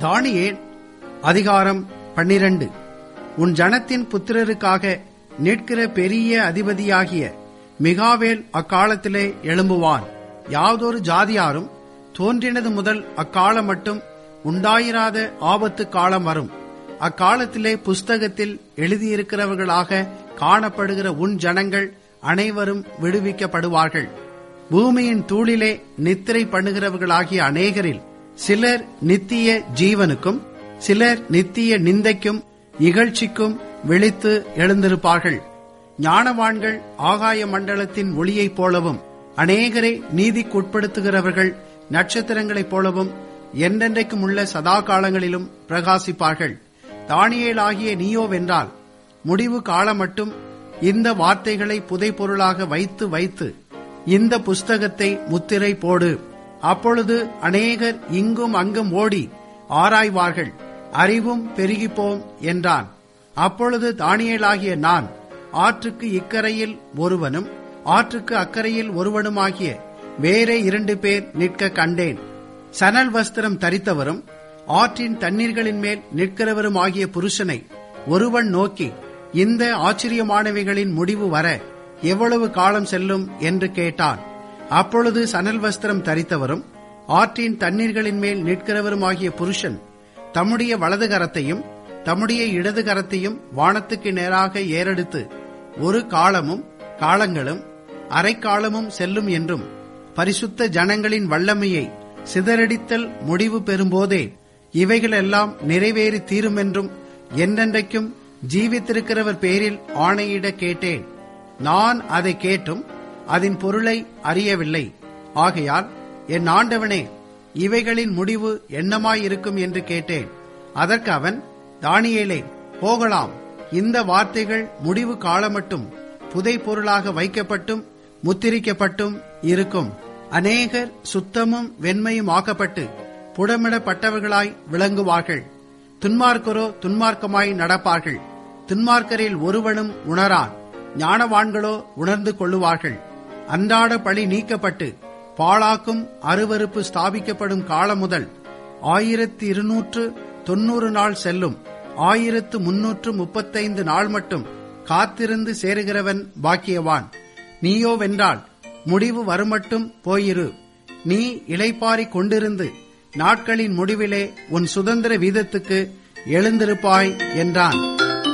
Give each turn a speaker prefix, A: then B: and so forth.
A: தானியேல் அதிகாரம் பன்னிரண்டு உன் ஜனத்தின் புத்திரருக்காக நிற்கிற பெரிய அதிபதியாகிய மிகாவேல் அக்காலத்திலே எழும்புவான் யாதொரு ஜாதியாரும் தோன்றினது முதல் அக்காலம் மட்டும் உண்டாயிராத ஆபத்து காலம் வரும் அக்காலத்திலே புஸ்தகத்தில் எழுதியிருக்கிறவர்களாக காணப்படுகிற உன் ஜனங்கள் அனைவரும் விடுவிக்கப்படுவார்கள் பூமியின் தூளிலே நித்திரை பண்ணுகிறவர்களாகிய அநேகரில் சிலர் நித்திய ஜீவனுக்கும் சிலர் நித்திய நிந்தைக்கும் இகழ்ச்சிக்கும் விழித்து எழுந்திருப்பார்கள் ஞானவான்கள் ஆகாய மண்டலத்தின் ஒளியைப் போலவும் அநேகரை நீதிக்குட்படுத்துகிறவர்கள் நட்சத்திரங்களைப் போலவும் என்றென்றைக்கும் உள்ள சதா காலங்களிலும் பிரகாசிப்பார்கள் தானியேலாகிய நீயோவென்றால் முடிவு காலம் மட்டும் இந்த வார்த்தைகளை புதைபொருளாக வைத்து வைத்து இந்த புஸ்தகத்தை முத்திரை போடு அப்பொழுது அநேகர் இங்கும் அங்கும் ஓடி ஆராய்வார்கள் அறிவும் பெருகிப்போம் என்றான் அப்பொழுது தானியேலாகிய நான் ஆற்றுக்கு இக்கரையில் ஒருவனும் ஆற்றுக்கு அக்கறையில் ஒருவனுமாகிய வேறே இரண்டு பேர் நிற்க கண்டேன் சணல் வஸ்திரம் தரித்தவரும் ஆற்றின் தண்ணீர்களின் மேல் நிற்கிறவரும் ஆகிய புருஷனை ஒருவன் நோக்கி இந்த ஆச்சரியமானவைகளின் முடிவு வர எவ்வளவு காலம் செல்லும் என்று கேட்டான் அப்பொழுது சணல் வஸ்திரம் தரித்தவரும் ஆற்றின் தண்ணீர்களின் மேல் நிற்கிறவருமாகிய புருஷன் தம்முடைய வலது கரத்தையும் தம்முடைய இடது கரத்தையும் வானத்துக்கு நேராக ஏறெடுத்து ஒரு காலமும் காலங்களும் அரைக்காலமும் செல்லும் என்றும் பரிசுத்த ஜனங்களின் வல்லமையை சிதறடித்தல் முடிவு பெறும்போதே இவைகளெல்லாம் நிறைவேறி தீரும் என்றும் என்றென்றைக்கும் ஜீவித்திருக்கிறவர் பேரில் ஆணையிட கேட்டேன் நான் அதை கேட்டும் அதன் பொருளை அறியவில்லை ஆகையால் என் ஆண்டவனே இவைகளின் முடிவு என்னமாயிருக்கும் என்று கேட்டேன் அதற்கு அவன் தானியேலே போகலாம் இந்த வார்த்தைகள் முடிவு காலமட்டும் புதை பொருளாக வைக்கப்பட்டும் முத்திரிக்கப்பட்டும் இருக்கும் அநேகர் சுத்தமும் வெண்மையும் ஆக்கப்பட்டு புடமிடப்பட்டவர்களாய் விளங்குவார்கள் துன்மார்க்கரோ துன்மார்க்கமாய் நடப்பார்கள் துன்மார்க்கரில் ஒருவனும் உணரான் ஞானவான்களோ உணர்ந்து கொள்ளுவார்கள் அன்றாட பழி நீக்கப்பட்டு பாழாக்கும் அருவறுப்பு ஸ்தாபிக்கப்படும் காலம் முதல் ஆயிரத்தி இருநூற்று தொன்னூறு நாள் செல்லும் ஆயிரத்து முன்னூற்று முப்பத்தைந்து நாள் மட்டும் காத்திருந்து சேருகிறவன் பாக்கியவான் நீயோ வென்றால் முடிவு வருமட்டும் போயிரு நீ இளைப்பாரி கொண்டிருந்து நாட்களின் முடிவிலே உன் சுதந்திர வீதத்துக்கு எழுந்திருப்பாய் என்றான்